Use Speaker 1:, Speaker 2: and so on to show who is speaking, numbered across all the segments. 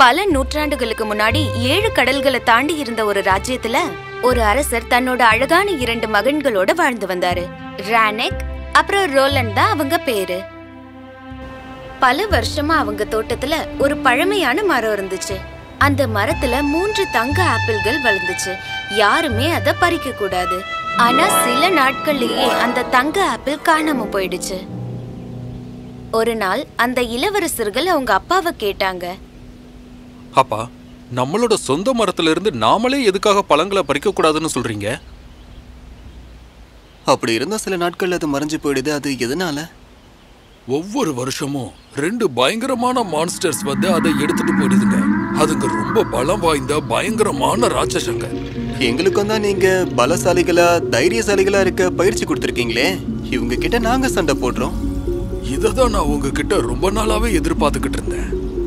Speaker 1: பல நூற்றாண்டுகளுக்கு முன்னாடி ஏழு கடல்களை தாண்டி இருந்த ஒரு ராஜ்யத்துல ஒரு அரசர் தன்னோட அழகான இரண்டு மகன்களோட வாழ்ந்து வந்தாரு ரானெக் அப்புறம் ரோலன் தான் அவங்க பேரு பல வருஷமா அவங்க தோட்டத்துல ஒரு பழமையான மரம் இருந்துச்சு அந்த மரத்துல மூன்று தங்க ஆப்பிள்கள் வளர்ந்துச்சு யாருமே அத பறிக்க கூடாது ஆனா சில நாட்கள்லயே அந்த தங்க ஆப்பிள் காணாம போயிடுச்சு ஒரு நாள் அந்த இளவரசர்கள் அவங்க அப்பாவை கேட்டாங்க
Speaker 2: அப்பா நம்மளோட சொந்த மரத்துல இருந்து நாமளே எதுக்காக பழங்களை பறிக்க கூடாதுன்னு சொல்றீங்க
Speaker 3: அப்படி இருந்த சில நாட்கள் அது மறைஞ்சு போயிடுது அது எதனால
Speaker 2: ஒவ்வொரு வருஷமும் ரெண்டு பயங்கரமான மான்ஸ்டர்ஸ் வந்து அதை எடுத்துட்டு போயிடுதுங்க அதுங்க ரொம்ப பலம் வாய்ந்த பயங்கரமான ராட்சசங்க
Speaker 3: எங்களுக்கும் தான் நீங்க பலசாலிகளா தைரியசாலிகளா இருக்க பயிற்சி கொடுத்துருக்கீங்களே இவங்க கிட்ட நாங்க சண்டை போடுறோம்
Speaker 2: இதை தான் நான் உங்ககிட்ட ரொம்ப நாளாவே எதிர்பார்த்துக்கிட்டு இருந்தேன்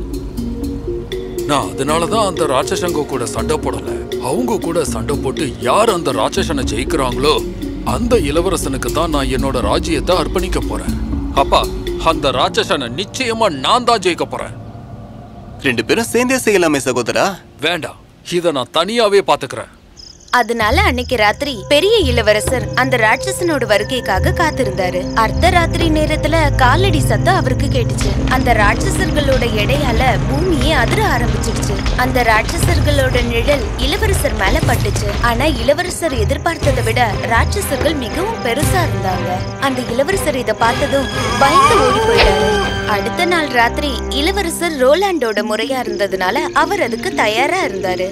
Speaker 2: நான் அதனால தான் அந்த ராட்சசங்க கூட சண்டை போடல அவங்க கூட சண்டை போட்டு யார் அந்த ராட்சசனை ஜெயிக்கிறாங்களோ அந்த இளவரசனுக்கு தான் நான் என்னோட ராஜ்யத்தை அர்ப்பணிக்க போறேன் அப்பா அந்த ராட்சசனை நிச்சயமா நான் தான் ஜெயிக்க போறேன்
Speaker 3: ரெண்டு பேரும் சேர்ந்தே செய்யலாமே சகோதரா
Speaker 2: வேண்டாம் இதை நான் தனியாவே பாத்துக்கிறேன்
Speaker 1: அதனால அன்னைக்கு ராத்திரி பெரிய இளவரசர் அந்த ராட்சசனோட வருகைக்காக காத்திருந்தாரு அர்த்த ராத்திரி நேரத்துல காலடி சத்தம் அவருக்கு கேட்டுச்சு அந்த ராட்சசர்களோட எடையால பூமியே அதிர ஆரம்பிச்சிடுச்சு அந்த ராட்சசர்களோட நிழல் இளவரசர் மேல பட்டுச்சு ஆனா இளவரசர் எதிர்பார்த்ததை விட ராட்சசர்கள் மிகவும் பெருசா இருந்தாங்க அந்த இளவரசர் இத பார்த்ததும் பயந்து ஓடி போயிட்டாரு அடுத்த நாள் ராத்திரி இளவரசர் ரோலாண்டோட முறையா இருந்ததுனால அவர் அதுக்கு தயாரா இருந்தாரு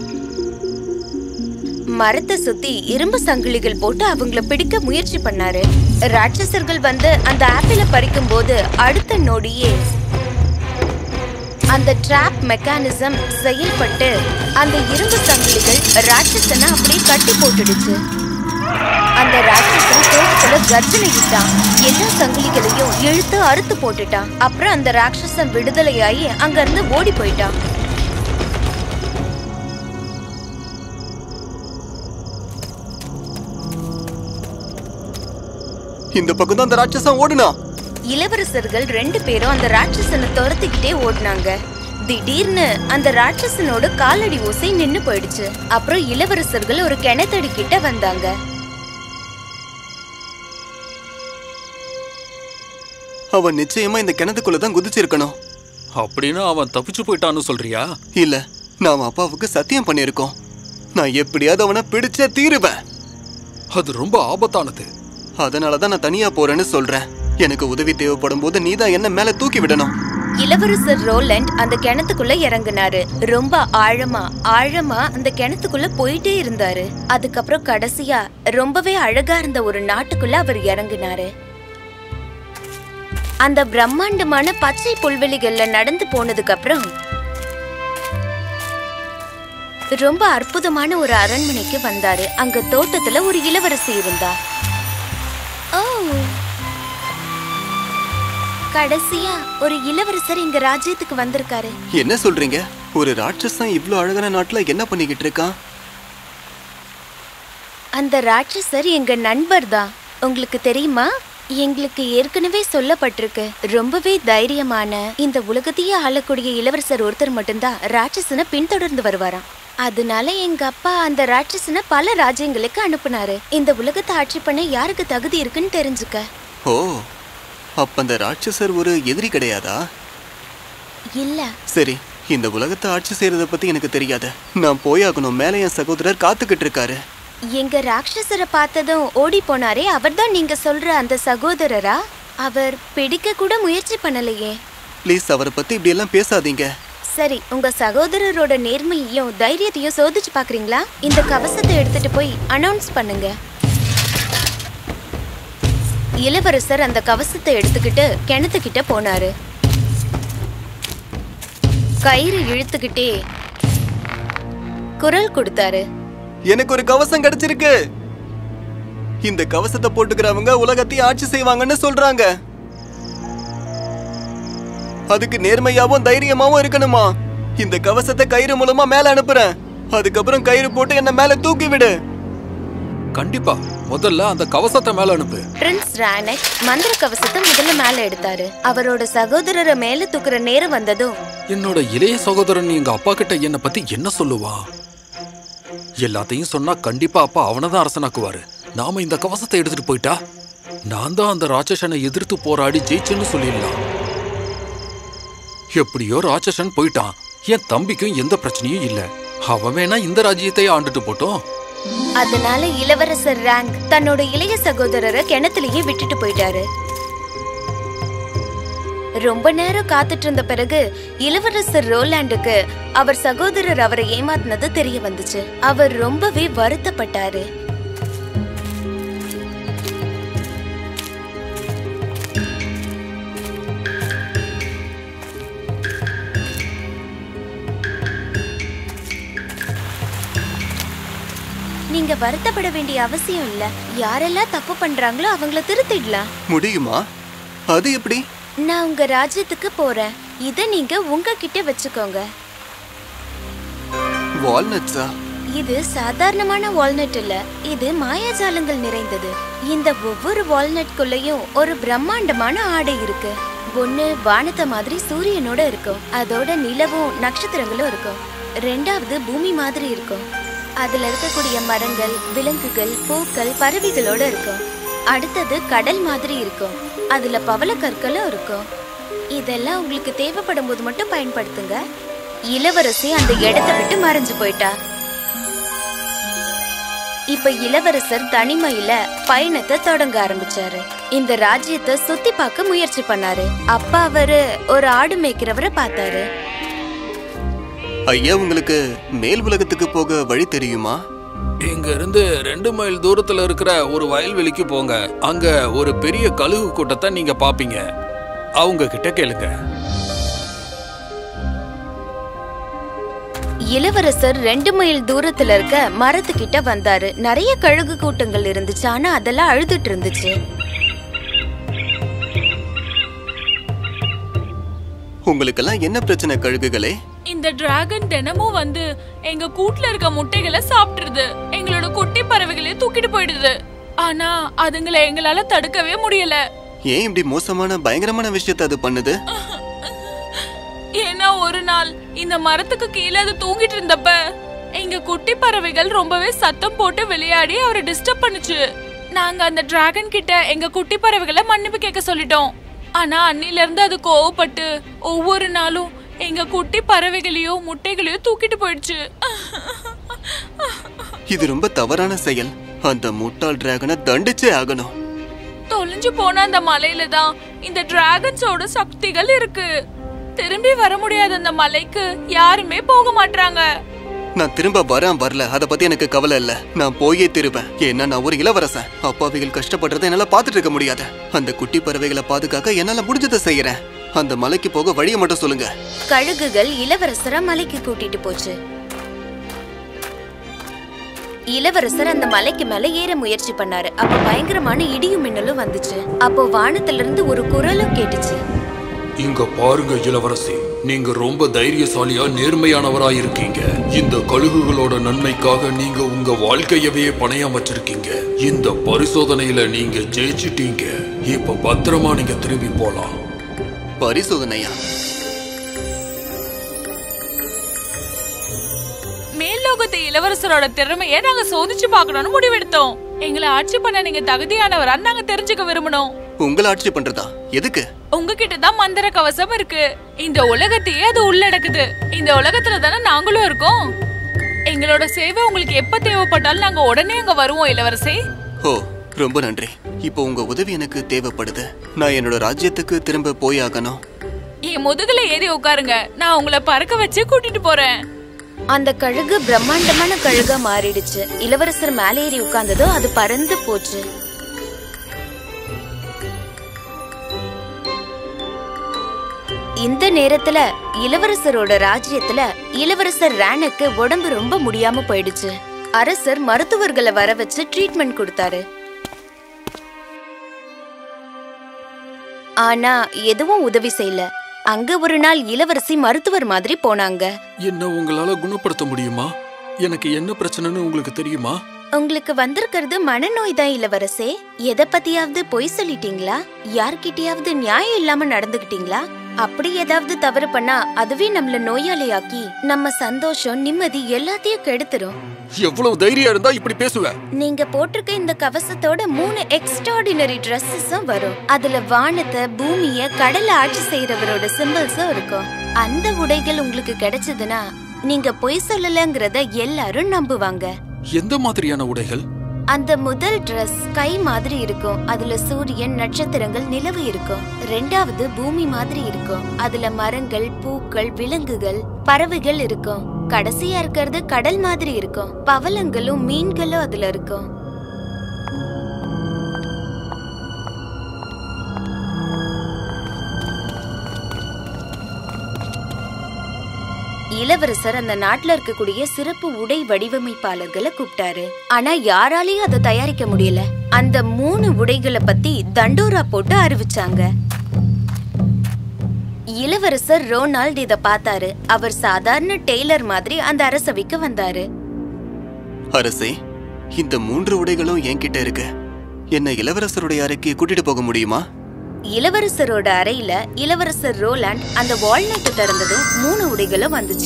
Speaker 1: மரத்தை சுத்தி இரும்பு சங்கிலிகள் போட்டு அவங்கள பிடிக்க முயற்சி பண்ணாரு ராட்சசர்கள் வந்து அந்த ஆப்பிள பறிக்கும் போது அடுத்த நொடியே அந்த ட்ராப் மெக்கானிசம் செயல்பட்டு அந்த இரும்பு சங்கிலிகள் ராட்சசனை அப்படியே கட்டி போட்டுடுச்சு அந்த ராட்சசன் தோட்டத்துல கர்ஜனை விட்டான் எல்லா சங்கிலிகளையும் இழுத்து அறுத்து போட்டுட்டான் அப்புறம் அந்த ராட்சசன் விடுதலையாகி அங்க இருந்து ஓடி போயிட்டான்
Speaker 3: இந்த பக்கம் தான் அந்த ராட்சசம் ஓடுனா
Speaker 1: இளவரசர்கள் ரெண்டு பேரும் அந்த ராட்சசனை துரத்திக்கிட்டே ஓடினாங்க திடீர்னு அந்த ராட்சசனோட காலடி ஓசை நின்னு போயிடுச்சு அப்புறம் இளவரசர்கள் ஒரு கிணத்தடி கிட்ட வந்தாங்க
Speaker 3: அவன் நிச்சயமா இந்த கிணத்துக்குள்ள தான் குதிச்சிருக்கணும்
Speaker 2: அப்படின்னா அவன் தப்பிச்சு போயிட்டான்னு சொல்றியா
Speaker 3: இல்ல நாம அப்பாவுக்கு சத்தியம் பண்ணியிருக்கோம் நான் எப்படியாவது அவனை பிடிச்சே தீருவேன்
Speaker 2: அது ரொம்ப ஆபத்தானது
Speaker 3: அதனால தான் நான் தனியா போறேன்னு சொல்றேன் எனக்கு உதவி தேவைப்படும் போது நீ தான் என்ன மேல தூக்கி விடணும்
Speaker 1: இளவரசர் ரோலண்ட் அந்த கிணத்துக்குள்ள இறங்குனாரு ரொம்ப ஆழமா ஆழமா அந்த கிணத்துக்குள்ள போயிட்டே இருந்தாரு அதுக்கப்புறம் கடைசியா ரொம்பவே அழகா இருந்த ஒரு நாட்டுக்குள்ள அவர் இறங்குனாரு அந்த பிரம்மாண்டமான பச்சை புல்வெளிகள்ல நடந்து போனதுக்கு அப்புறம் ரொம்ப அற்புதமான ஒரு அரண்மனைக்கு வந்தாரு அங்க தோட்டத்துல ஒரு இளவரசி இருந்தா ஓ கடைசியா ஒரு இளவரசர் எங்க ராஜ்யத்துக்கு வந்திருக்காரு
Speaker 3: என்ன சொல்றீங்க ஒரு ராட்சசன் இவ்ளோ அழகான நாட்டுல என்ன பண்ணிக்கிட்டு இருக்கான்
Speaker 1: அந்த ராட்சசர் எங்க நண்பர் தான் உங்களுக்கு தெரியுமா எங்களுக்கு ஏற்கனவே சொல்லப்பட்டிருக்கு ரொம்பவே தைரியமான இந்த உலகத்தையே ஆளக்கூடிய இளவரசர் ஒருத்தர் மட்டும்தான் ராட்சசனை பின்தொடர்ந்து வருவாராம் அதனால எங்க அப்பா அந்த ராட்சசனை பல ராஜ்யங்களுக்கு அனுப்புனாரு இந்த உலகத்தை ஆட்சி பண்ண யாருக்கு தகுதி இருக்குன்னு தெரிஞ்சுக்க
Speaker 3: ஓ அப்ப அந்த ராட்சசர் ஒரு எதிரி கிடையாதா
Speaker 1: இல்ல
Speaker 3: சரி இந்த உலகத்தை ஆட்சி செய்யறத பத்தி எனக்கு தெரியாது நான் போயாகணும் மேலே என் சகோதரர் காத்துக்கிட்டு இருக்காரு
Speaker 1: எங்க ராட்சசரை பார்த்ததும் ஓடி போனாரே அவர்தான் நீங்க சொல்ற அந்த சகோதரரா அவர் பிடிக்க கூட முயற்சி பண்ணலையே
Speaker 3: ப்ளீஸ் அவரை பத்தி இப்படி எல்லாம் பேசாதீங்க
Speaker 1: சரி உங்க சகோதரரோட நேர்மையையும் தைரியத்தையும் சோதிச்சு பாக்குறீங்களா இந்த கவசத்தை எடுத்துட்டு போய் அனௌன்ஸ் பண்ணுங்க இளவரசர் அந்த கவசத்தை எடுத்துக்கிட்டு கிணத்துக்கிட்ட போனாரு கயிறு இழுத்துக்கிட்டே குரல் கொடுத்தாரு
Speaker 3: எனக்கு ஒரு கவசம் கிடைச்சிருக்கு இந்த கவசத்தை போட்டுக்கிறவங்க உலகத்தையும் ஆட்சி செய்வாங்கன்னு சொல்றாங்க அதுக்கு நேர்மையாவும் தைரியமாவும் இருக்கணுமா இந்த கவசத்தை கயிறு மூலமா மேல அனுப்புறேன் அதுக்கப்புறம் கயிறு போட்டு என்ன மேல தூக்கி விடு
Speaker 2: கண்டிப்பா முதல்ல அந்த கவசத்தை மேல அனுப்பு
Speaker 1: பிரின்ஸ் ரானக் மந்திர கவசத்தை முதல்ல மேல எடுத்தாரு அவரோட சகோதரரை மேல தூக்குற நேரம் வந்ததும்
Speaker 2: என்னோட இளைய சகோதரன் எங்க அப்பா கிட்ட என்ன பத்தி என்ன சொல்லுவான் எல்லாத்தையும் சொன்னா கண்டிப்பா அப்பா அவனை தான் அரசனாக்குவாரு நாம இந்த கவசத்தை எடுத்துட்டு போயிட்டா நான் தான் அந்த ராட்சசனை எதிர்த்து போராடி ஜெயிச்சேன்னு சொல்லிடலாம் எப்படியோ ராட்சசன் போயிட்டான் என் தம்பிக்கும் எந்த பிரச்சனையும் இல்ல அவன் வேணா இந்த ராஜ்யத்தை ஆண்டுட்டு போட்டோம்
Speaker 1: அதனால இளவரசர் ரேங்க் தன்னோட இளைய சகோதரரை கிணத்துலயே விட்டுட்டு போயிட்டாரு ரொம்ப நேரம் காத்துட்டு இருந்த பிறகு இளவரசர் ரோலாண்டுக்கு அவர் சகோதரர் அவரை ஏமாத்தினது தெரிய வந்துச்சு அவர் ரொம்பவே வருத்தப்பட்டாரு நீங்க வருத்தப்பட வேண்டிய அவசியம் இல்ல யாரெல்லாம் தப்பு பண்றாங்களோ அவங்கள திருத்திடலாம்
Speaker 3: முடியுமா அது எப்படி
Speaker 1: நான் உங்க ராஜ்யத்துக்கு போறேன் இத நீங்க உங்ககிட்ட வச்சுக்கோங்க
Speaker 3: வால்நட்ஸா
Speaker 1: இது சாதாரணமான வால்நட் இல்ல இது மாயாஜாலங்கள் நிறைந்தது இந்த ஒவ்வொரு வால்நட்குள்ளேயும் ஒரு பிரம்மாண்டமான ஆடை இருக்கு ஒண்ணு வானத்தை மாதிரி சூரியனோட இருக்கும் அதோட நிலவும் நட்சத்திரங்களும் இருக்கும் ரெண்டாவது பூமி மாதிரி இருக்கும் அதுல இருக்கக்கூடிய மரங்கள் விலங்குகள் பூக்கள் பறவைகளோட இருக்கும் அடுத்தது கடல் மாதிரி இருக்கும் அதுல பவளக்கற்களும் இருக்கும் இதெல்லாம் உங்களுக்கு தேவைப்படும் போது மட்டும் பயன்படுத்துங்க இளவரசி அந்த இடத்தை விட்டு மறைஞ்சு போயிட்டா இப்ப இளவரசர் தனிமையில பயணத்தை தொடங்க ஆரம்பிச்சாரு இந்த ராஜ்யத்தை சுத்தி பார்க்க முயற்சி பண்ணாரு அப்ப அவரு ஒரு ஆடு மேய்க்கிறவரை பார்த்தாரு
Speaker 3: ஐயா உங்களுக்கு மேல் உலகத்துக்கு போக வழி தெரியுமா
Speaker 2: இங்க இருந்து ரெண்டு மைல் தூரத்துல இருக்கிற ஒரு வயல்வெளிக்கு போங்க அங்க ஒரு பெரிய கழுகு கூட்டத்தை நீங்க பாப்பீங்க அவங்க கிட்ட கேளுங்க
Speaker 1: இளவரசர் ரெண்டு மைல் தூரத்துல இருக்க மரத்துக்கிட்ட வந்தாரு நிறைய கழுகு கூட்டங்கள் இருந்துச்சு ஆனா அதெல்லாம் அழுதுட்டு இருந்துச்சு
Speaker 3: உங்களுக்கெல்லாம் என்ன பிரச்சனை கழுகுகளே
Speaker 4: இந்த டிராகன் தினமும் வந்து எங்க கூட்ல இருக்க முட்டைகளை சாப்பிட்டுருது எங்களோட குட்டி பறவைகளையும் தூக்கிட்டு போயிடுது ஆனா அதுங்களை எங்களால தடுக்கவே முடியல
Speaker 3: ஏன் இப்படி மோசமான பயங்கரமான விஷயத்தை அது பண்ணுது
Speaker 4: ஏன்னா ஒரு நாள் இந்த மரத்துக்கு கீழே அது தூங்கிட்டு இருந்தப்ப எங்க குட்டி பறவைகள் ரொம்பவே சத்தம் போட்டு விளையாடி அவரை டிஸ்டர்ப் பண்ணுச்சு நாங்க அந்த டிராகன் கிட்ட எங்க குட்டி பறவைகளை மன்னிப்பு கேட்க சொல்லிட்டோம் ஆனா அன்னில இருந்து அது கோவப்பட்டு ஒவ்வொரு நாளும் எங்க குட்டி பறவைகளையும் முட்டைகளையும் தூக்கிட்டு போயிடுச்சு
Speaker 3: இது ரொம்ப தவறான செயல் அந்த முட்டாள் டிராகனை தண்டிச்சே ஆகணும்
Speaker 4: தொலைஞ்சு போன அந்த மலையில தான் இந்த டிராகன்ஸோட சக்திகள் இருக்கு திரும்பி வர முடியாத அந்த மலைக்கு யாருமே போக மாட்டாங்க
Speaker 3: நான் திரும்ப வரேன் வரல அத பத்தி எனக்கு கவலை இல்ல நான் போயே திருவேன் ஏன்னா நான் ஒரு இளவரசன் அப்பாவிகள் கஷ்டப்படுறதை என்னால பாத்துட்டு இருக்க முடியாது அந்த குட்டி பறவைகளை பாதுகாக்க என்னால முடிஞ்சதை செய்யறேன் அந்த மலைக்கு போக வழியை மட்டும் சொல்லுங்க
Speaker 1: கழுகுகள் இளவரசரை மலைக்கு கூட்டிட்டு போச்சு இளவரசர் அந்த மலைக்கு மேல ஏற முயற்சி பண்ணாரு அப்ப பயங்கரமான இடியும் மின்னலும் வந்துச்சு அப்போ வானத்துல இருந்து ஒரு குரலும் கேட்டுச்சு
Speaker 2: இங்க பாருங்க இளவரசி நீங்க ரொம்ப தைரியசாலியா நேர்மையானவரா இருக்கீங்க இந்த கழுகுகளோட நன்மைக்காக நீங்க உங்க வாழ்க்கையவே பணையம் வச்சிருக்கீங்க இந்த பரிசோதனையில நீங்க ஜெயிச்சிட்டீங்க இப்ப பத்திரமா நீங்க திரும்பி போலாம்
Speaker 3: பரிசோதனையா
Speaker 4: மேல்லோகத்து இளவரசரோட திறமைய நாங்க சோதிச்சு பார்க்கணும்னு முடிவெடுத்தோம் எங்களை ஆட்சி பண்ண நீங்க தகுதியானவரா நாங்க தெரிஞ்சுக்க விரும்பணும்
Speaker 3: உங்களை ஆட்சி பண்றதா எதுக்கு
Speaker 4: உங்ககிட்ட தான் மந்திர கவசம் இருக்கு இந்த உலகத்தையே அது உள்ளடக்குது இந்த உலகத்துல தானே நாங்களும் இருக்கோம் எங்களோட சேவை உங்களுக்கு எப்ப தேவைப்பட்டாலும் நாங்க உடனே அங்க வருவோம் இளவரசி
Speaker 3: ஓ ரொம்ப நன்றி இப்போ உங்க உதவி எனக்கு தேவைப்படுது நான் என்னோட ராஜ்யத்துக்கு திரும்ப போய் ஆகணும்
Speaker 4: என் முதுகுல ஏறி உட்காருங்க நான் உங்களை பறக்க வச்சு கூட்டிட்டு போறேன்
Speaker 1: அந்த கழுகு பிரம்மாண்டமான கழுகா மாறிடுச்சு இளவரசர் மேலே ஏறி உட்கார்ந்ததோ அது பறந்து போச்சு இந்த நேரத்துல இளவரசரோட ராஜ்யத்துல இளவரசர் ரானுக்கு உடம்பு ரொம்ப முடியாம போயிடுச்சு அரசர் மருத்துவர்களை வர வச்சு ட்ரீட்மெண்ட் கொடுத்தாரு ஆனா எதுவும் உதவி செய்யல அங்க ஒரு நாள் இளவரசி மருத்துவர் மாதிரி போனாங்க
Speaker 2: என்ன உங்களால குணப்படுத்த முடியுமா எனக்கு என்ன பிரச்சனைன்னு உங்களுக்கு தெரியுமா
Speaker 1: உங்களுக்கு வந்திருக்கிறது மனநோய் தான் இளவரசே எதை பத்தியாவது பொய் சொல்லிட்டீங்களா யார்கிட்டயாவது நியாயம் இல்லாம நடந்துகிட்டீங்களா அப்படி ஏதாவது தவறு பண்ணா அதுவே நம்மள நோயாளியாக்கி நம்ம சந்தோஷம் நிம்மதி எல்லாத்தையும் கெடுத்துரும்
Speaker 2: எவ்வளவு தைரியம் இருந்தா இப்படி பேசுவ
Speaker 1: நீங்க போட்டிருக்க இந்த கவசத்தோட மூணு எக்ஸ்ட்ராடினரி ட்ரெஸ்ஸஸும் வரும் அதுல வானத்தை பூமிய கடல ஆட்சி செய்யறவரோட சிம்பிள்ஸும் இருக்கும் அந்த உடைகள் உங்களுக்கு கிடைச்சதுன்னா நீங்க பொய் சொல்லலங்கிறத எல்லாரும் நம்புவாங்க
Speaker 2: எந்த மாதிரியான உடைகள்
Speaker 1: அந்த முதல் Dress கை மாதிரி இருக்கும் அதுல சூரியன் நட்சத்திரங்கள் நிலவு இருக்கும் ரெண்டாவது பூமி மாதிரி இருக்கும் அதுல மரங்கள் பூக்கள் விலங்குகள் பறவைகள் இருக்கும் கடைசியா இருக்கிறது கடல் மாதிரி இருக்கும் பவளங்களும் மீன்களும் அதுல இருக்கும் இளவரசர் அந்த நாட்டுல இருக்கக்கூடிய சிறப்பு உடை வடிவமைப்பாளர்களை கூப்பிட்டாரு ஆனா யாராலையும் அதை தயாரிக்க முடியல அந்த மூணு உடைகளை பத்தி தண்டோரா போட்டு அறிவிச்சாங்க இளவரசர் ரோனால்ட் இத பார்த்தாரு அவர் சாதாரண டெய்லர் மாதிரி அந்த அரசவைக்கு வந்தாரு
Speaker 3: அரசே இந்த மூன்று உடைகளும் என்கிட்ட இருக்கு என்ன இளவரசருடைய அறைக்கு கூட்டிட்டு போக முடியுமா
Speaker 1: இளவரசரோட அறையில இளவரசர் ரோலாண்ட் அந்த வால்நட்டை திறந்ததும் மூணு உடைகளும் வந்துச்சு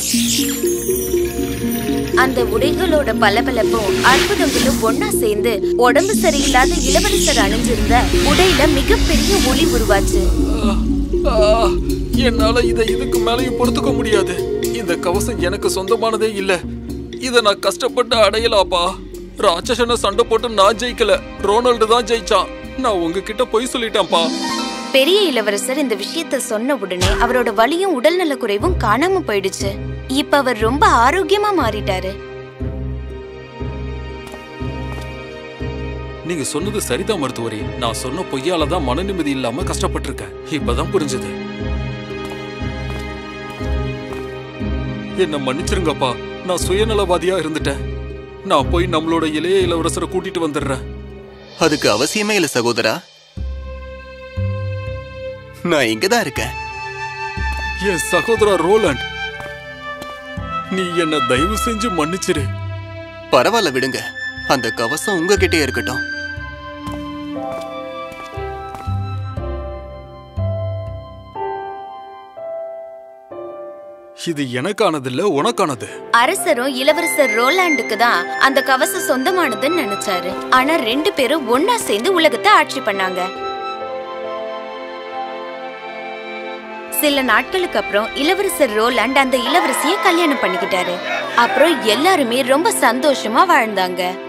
Speaker 1: அந்த உடைகளோட பளபளப்பும் அற்புதங்களும் ஒன்னா சேர்ந்து உடம்பு சரியில்லாத இளவரசர் அணிஞ்சிருந்த உடையில மிகப்பெரிய ஒளி உருவாச்சு
Speaker 2: ஆ, என்னால இதை இதுக்கு மேலயும் பொறுத்துக்க முடியாது இந்த கவசம் எனக்கு சொந்தமானதே இல்ல இத நான் கஷ்டப்பட்டு அடையலாப்பா ராட்சசனை சண்டை போட்டு நான் ஜெயிக்கல ரோனால்டு தான் ஜெயிச்சான் நான் உங்ககிட்ட பொய் சொல்லிட்டேன்ப்பா
Speaker 1: பெரிய இளவரசர் இந்த விஷயத்த சொன்ன உடனே அவரோட வலியும் உடல்நல குறைவும் காணாம போயிடுச்சு இப்ப அவர் ரொம்ப ஆரோக்கியமா மாறிட்டாரு
Speaker 2: நீங்க சொன்னது சரிதான் மருத்துவரே நான் சொன்ன பொய்யால தான் மன நிம்மதி இல்லாம கஷ்டப்பட்டிருக்கேன் இப்பதான் புரிஞ்சது என்ன மன்னிச்சிருங்கப்பா நான் சுயநலவாதியா இருந்துட்டேன் நான் போய் நம்மளோட இளைய இளவரசரை கூட்டிட்டு வந்துடுறேன்
Speaker 3: அதுக்கு அவசியமே இல்ல சகோதரா நான் இங்கதான் இருக்கேன்
Speaker 2: என் சகோதரா ரோலண்ட் நீ என்ன தயவு செஞ்சு மன்னிச்சிரு
Speaker 3: பரவாயில்ல விடுங்க அந்த கவசம் உங்ககிட்டயே இருக்கட்டும்
Speaker 2: இது எனக்கானதில்ல உனக்கானது
Speaker 1: அரசரும் இளவரசர் ரோலாண்டுக்கு தான் அந்த கவசம் சொந்தமானதுன்னு நினைச்சாரு ஆனா ரெண்டு பேரும் ஒன்னா சேர்ந்து உலகத்தை ஆட்சி பண்ணாங்க சில நாட்களுக்கு அப்புறம் இளவரசர் ரோலாண்ட் அந்த இளவரசிய கல்யாணம் பண்ணிக்கிட்டாரு அப்புறம் எல்லாருமே ரொம்ப சந்தோஷமா வாழ்ந்தாங்க